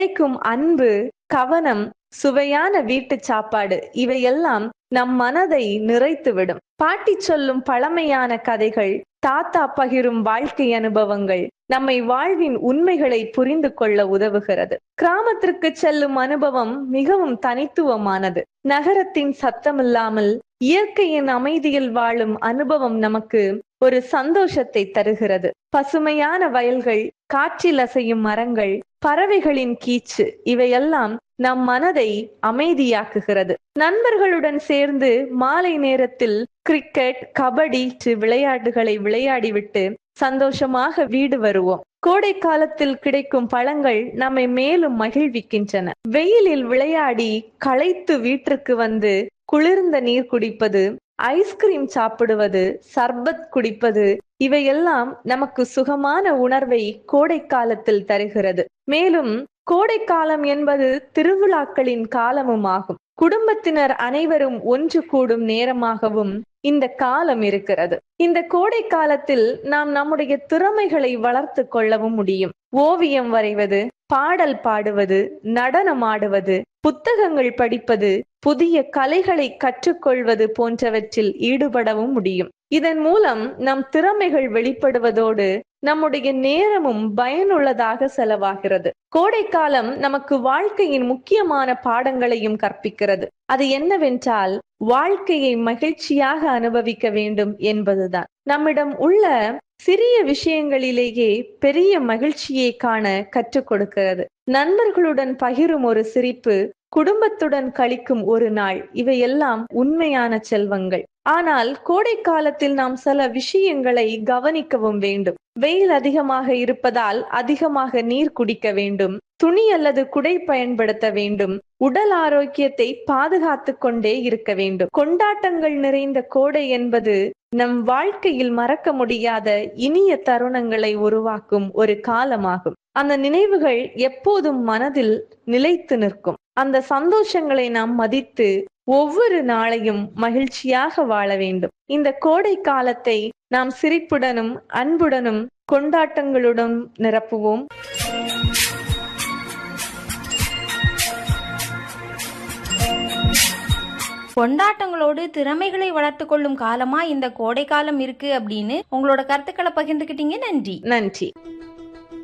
கிடைக்கும் அன்பு கவனம் சுவையான வீட்டு சாப்பாடு இவையெல்லாம் நம் மனதை நிறைத்துவிடும் பாட்டி சொல்லும் பழமையான கதைகள் தாத்தா பகிரும் வாழ்க்கை அனுபவங்கள் நம்மை வாழ்வின் உண்மைகளை புரிந்து கொள்ள உதவுகிறது கிராமத்திற்கு செல்லும் அனுபவம் மிகவும் தனித்துவமானது நகரத்தின் சத்தமில்லாமல் இயற்கையின் அமைதியில் வாழும் அனுபவம் நமக்கு ஒரு சந்தோஷத்தை தருகிறது பசுமையான வயல்கள் காற்றில் அசையும் மரங்கள் பறவைகளின் கீச்சு இவையெல்லாம் நம் மனதை அமைதியாக்குகிறது நண்பர்களுடன் சேர்ந்து மாலை நேரத்தில் கிரிக்கெட் கபடி விளையாட்டுகளை விளையாடிவிட்டு சந்தோஷமாக வீடு வருவோம் கோடை காலத்தில் கிடைக்கும் பழங்கள் நம்மை மேலும் மகிழ்விக்கின்றன வெயிலில் விளையாடி களைத்து வீட்டிற்கு வந்து குளிர்ந்த நீர் குடிப்பது ஐஸ்கிரீம் சாப்பிடுவது சர்பத் குடிப்பது இவையெல்லாம் நமக்கு சுகமான உணர்வை கோடை காலத்தில் தருகிறது மேலும் கோடை காலம் என்பது திருவிழாக்களின் காலமும் ஆகும் குடும்பத்தினர் அனைவரும் ஒன்று கூடும் நேரமாகவும் இந்த காலம் இருக்கிறது இந்த கோடை காலத்தில் நாம் நம்முடைய திறமைகளை வளர்த்து கொள்ளவும் முடியும் ஓவியம் வரைவது பாடல் பாடுவது நடனம் ஆடுவது புத்தகங்கள் படிப்பது புதிய கலைகளை கற்றுக்கொள்வது போன்றவற்றில் ஈடுபடவும் முடியும் இதன் மூலம் நம் திறமைகள் வெளிப்படுவதோடு நம்முடைய நேரமும் பயனுள்ளதாக செலவாகிறது கோடை காலம் நமக்கு வாழ்க்கையின் முக்கியமான பாடங்களையும் கற்பிக்கிறது அது என்னவென்றால் வாழ்க்கையை மகிழ்ச்சியாக அனுபவிக்க வேண்டும் என்பதுதான் நம்மிடம் உள்ள சிறிய விஷயங்களிலேயே பெரிய மகிழ்ச்சியை காண கற்றுக் கொடுக்கிறது நண்பர்களுடன் பகிரும் ஒரு சிரிப்பு குடும்பத்துடன் கழிக்கும் ஒரு நாள் இவையெல்லாம் உண்மையான செல்வங்கள் ஆனால் கோடை காலத்தில் நாம் சில விஷயங்களை கவனிக்கவும் வேண்டும் வெயில் அதிகமாக இருப்பதால் அதிகமாக நீர் குடிக்க வேண்டும் துணி அல்லது குடை பயன்படுத்த வேண்டும் உடல் ஆரோக்கியத்தை பாதுகாத்து கொண்டே இருக்க வேண்டும் கொண்டாட்டங்கள் நிறைந்த கோடை என்பது நம் வாழ்க்கையில் மறக்க முடியாத இனிய தருணங்களை உருவாக்கும் ஒரு காலமாகும் அந்த நினைவுகள் எப்போதும் மனதில் நிலைத்து நிற்கும் அந்த சந்தோஷங்களை நாம் மதித்து ஒவ்வொரு நாளையும் மகிழ்ச்சியாக வாழ வேண்டும் இந்த கோடை காலத்தை நாம் சிரிப்புடனும் அன்புடனும் கொண்டாட்டங்களுடன் நிரப்புவோம் கொண்டாட்டங்களோடு திறமைகளை வளர்த்து கொள்ளும் காலமா இந்த கோடை காலம் இருக்கு அப்படின்னு உங்களோட கருத்துக்களை பகிர்ந்துக்கிட்டீங்க நன்றி நன்றி